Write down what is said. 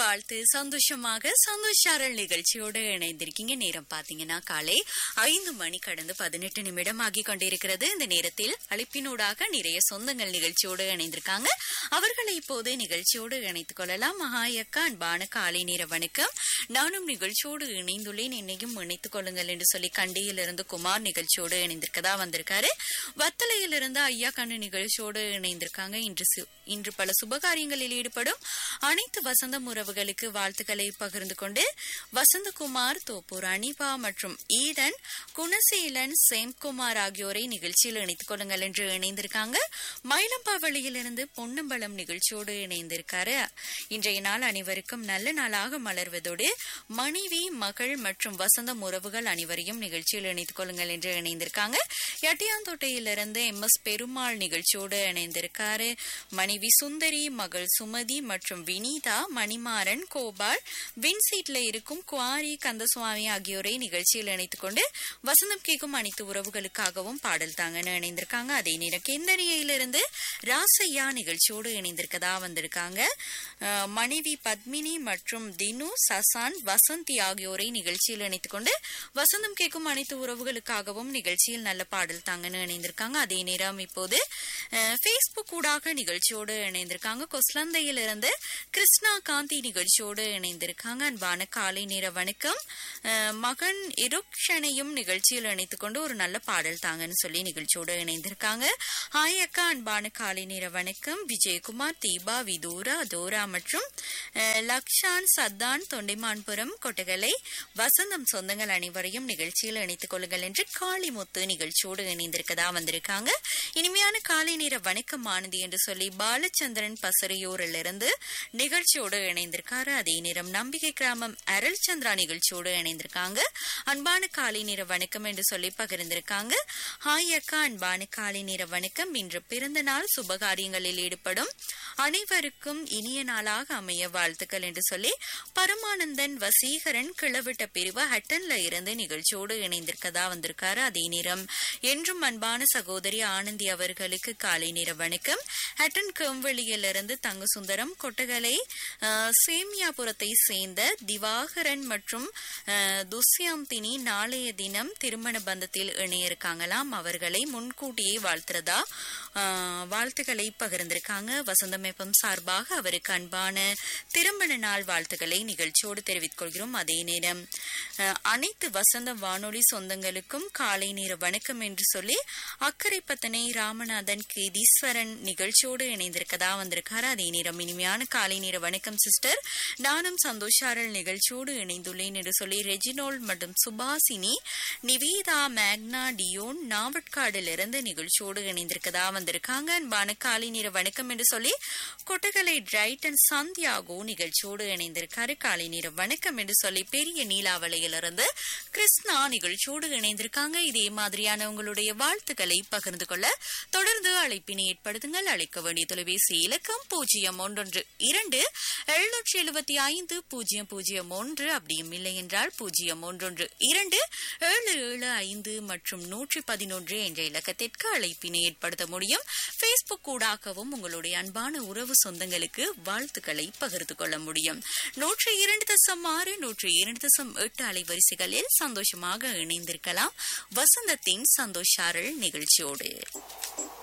வாழ்த்து சந்தோஷமாக சந்தோஷாரல் நிகழ்ச்சியோடு இணைந்திருக்கீங்க நேரம் பாத்தீங்கன்னா காலை ஐந்து மணி கடந்து பதினெட்டு நிமிடம் ஆகி கொண்டிருக்கிறது இந்த நேரத்தில் அழைப்பினூடாக நிறைய சொந்தங்கள் நிகழ்ச்சியோடு இணைந்திருக்காங்க அவர்களை இப்போது நிகழ்ச்சியோடு இணைத்துக் கொள்ளலாம் மகாயக்கா அன்பான காலை நேர வணக்கம் நானும் நிகழ்ச்சியோடு இணைந்துள்ளேன் என்னையும் இணைத்துக் கொள்ளுங்கள் என்று சொல்லி கண்டியிலிருந்து குமார் நிகழ்ச்சியோடு இணைந்திருக்கதா வந்திருக்காரு வத்தலையிலிருந்து ஐயா கண்ணு நிகழ்ச்சியோடு இணைந்திருக்காங்க இன்று சு- இன்று பல சுபகாரியங்களில் ஈடுபடும் அனைத்து வசந்தம் உறவுகளுக்கு வாழ்த்துக்களை பகிர்ந்து கொண்டு வசந்தகுமார் தோப்பூர் அனிபா மற்றும் ஈடன் குணசீலன் சேம்குமார் ஆகியோரை நிகழ்ச்சியில் இணைத்துக் கொள்ளுங்கள் என்று இணைந்திருக்காங்க மயிலம்பாவளியிலிருந்து பொன்னம்பலம் நிகழ்ச்சியோடு இணைந்திருக்காரு இன்றைய நாள் அனைவருக்கும் நல்ல நாளாக மலர்வதோடு மனைவி மகள் மற்றும் வசந்தம் உறவுகள் அனைவரையும் நிகழ்ச்சியில் இணைத்துக் கொள்ளுங்கள் என்று இணைந்திருக்காங்க எட்டியாந்தோட்டையிலிருந்து எம் எஸ் பெருமாள் நிகழ்ச்சியோடு இணைந்திருக்காரு மனைவி சுந்தரி மகள் சுமதி மற்றும் வினீதா மணிமாறன் கோபால் வின்சீட்ல இருக்கும் குவாரி கந்தசுவாமி ஆகியோரை நிகழ்ச்சியில் இணைத்துக் கொண்டு வசந்தம் கேட்கும் அனைத்து உறவுகளுக்காகவும் பாடல் தாங்கன்னு இணைந்திருக்காங்க அதே நேரம் கெந்தரியிலிருந்து ராசையா நிகழ்ச்சியோடு இணைந்திருக்கதா வந்திருக்காங்க அஹ், மனைவி பத்மினி மற்றும் தினு சசான் வசந்தி ஆகியோரை நிகழ்ச்சியில் இணைத்துக் கொண்டு வசந்தம் கேட்கும் அனைத்து உறவுகளுக்காகவும் நிகழ்ச்சியில் நல்ல பாடல் தாங்கன்னு இணைந்திருக்காங்க அதே நேரம் இப்போது ஃபேஸ்புக் ஊடாக நிகழ்ச்சியோடு இணைந்திருக்காங்க கொஸ்லந்தையிலிருந்து கிருஷ்ணா காந்தி நிகழ்ச்சியோடு இணைந்திருக்காங்க அன்பான காலை நேர வணக்கம் அஹ், மகன் இருக்ஷனையும் நிகழ்ச்சியில் இணைத்துக் கொண்டு ஒரு நல்ல பாடல் தாங்கன்னு சொல்லி நிகழ்ச்சியோடு இணைந்திருக்காங்க ஹாய் அக்கா அன்பான காலை நேர வணக்கம் விஜயகுமார் தீபா விதூரா அதோரா மற்றும் அஹ், லக்ஷான் சத்தான் தொண்டைமான்புரம் கொட்டகலை வசந்தம் சொந்தங்கள் அனைவரையும் நிகழ்ச்சியில் இணைத்துக் கொள்ளுங்கள் என்று காளிமுத்து நிகழ்ச்சியோடு இணைந்திருக்கதா வந்திருக்காங்க இனிமையான காலை நேர வணக்கம் ஆனந்தி என்று சொல்லி பாலச்சந்திரன் பசறையூரில் இருந்து நிகழ்ச்சியோடு இணைந்திருக்காரு அதே நேரம் நம்பிக்கை கிராமம் அருள் சந்திரா நிகழ்ச்சியோடு இணைந்திருக்காங்க அன்பான காலை நேர வணக்கம் என்று சொல்லி பகிர்ந்திருக்காங்க ஹாய் அக்கா அன்பான காலை நேர வணக்கம் இன்று பிறந்த நாள் சுபகாரியங்களில் ஈடுபடும் அனைவருக்கும் இனிய நாளாக அமைய வாழ்த்துக்கள் என்று சொல்லி பரமானந்தன் வசீகரன் கிளவிட்ட பிரிவு ஹட்டன்ல இருந்து நிகழ்ச்சியோடு இணைந்திருக்கதா வந்திருக்காரு அதே நேரம் என்றும் அன்பான சகோதரி ஆனந்தி அவர்களுக்கு காலை நேர வணக்கம் ஹட்டன் கம்பளியிலிருந்து தங்க சுந்தரம் கொட்டகலை அஹ், சேமியாபுரத்தை சேர்ந்த திவாகரன் மற்றும் அஹ், துஷ்யந்தினி நாளைய தினம் திருமண பந்தத்தில் இணைய இருக்காங்களாம் அவர்களை முன்கூட்டியே வாழ்த்துறதா அஹ், வாழ்த்துக்களை பகிர்ந்திருக்காங்க வசந்தமேப்பம் சார்பாக அவருக்கு அன்பான திருமண நாள் வாழ்த்துக்களை நிகழ்ச்சியோடு தெரிவித்துக் கொள்கிறோம் அதே நேரம் அஹ், அனைத்து வசந்த வானொலி சொந்தங்களுக்கும் காலை நேர வணக்கம் என்று சொல்லி அக்கரைப்பத்தனை ராமநாதன் கேதீஸ்வரன் நிகழ்ச்சியோடு இணைந்திருக்கதா வந்திருக்காரு அதே நேரம் இனிமையான காலை நேர வணக்கம் சிஸ்டர் நானும் சந்தோஷாரல் நிகழ்ச்சியோடு இணைந்துள்ளேன் என்று சொல்லி ரெஜினோல் மற்றும் சுபாசினி நிவேதா மேக்னா டியோன் நாவட்காடிலிருந்து நிகழ்ச்சியோடு இணைந்திருக்கதா வந்திருக்காங்க அன்பான காலை நேர வணக்கம் என்று சொல்லி கொட்டகலை டிரைட்டன் சந்தியாகோ நிகழ்ச்சியோடு இணைந்திருக்காரு காலை நேர வணக்கம் என்று சொல்லி பெரிய நீலாவளையிலிருந்து கிருஷ்ணா நிகழ்ச்சியோடு இணைந்திருக்காங்க இதே மாதிரியான உங்களுடைய வாழ்த்துக்களை பகிர்ந்து கொள்ள தொடர்ந்து அழைப்பினை ஏற்படுத்துங்கள் அழைக்க வேண்டிய தொலைபேசி இலக்கம் பூஜ்ஜியம் ஒன்றொன்று இரண்டு எழுநூற்றி எழுபத்தி ஐந்து பூஜ்ஜியம் பூஜ்ஜியம் ஒன்று அப்படியும் இல்லை என்றால் பூஜ்ஜியம் ஒன்றொன்று இரண்டு ஏழு ஏழு ஐந்து மற்றும் நூற்றி பதினொன்று என்ற இலக்கத்திற்கு அழைப்பினை ஏற்படுத்த முடியும் ஃபேஸ்புக் ஊடாகவும் உங்களுடைய அன்பான உறவு சொந்தங்களுக்கு வாழ்த்துக்களை பகிர்ந்து கொள்ள முடியும் நூற்றி இரண்டு தசம் ஆறு நூற்றி இரண்டு தசம் எட்டு அலைவரிசைகளில் சந்தோஷமாக இணைந்திருக்கலாம் வசந்தத்தின் சந்தோஷாரல் நிகழ்ச்சியோடு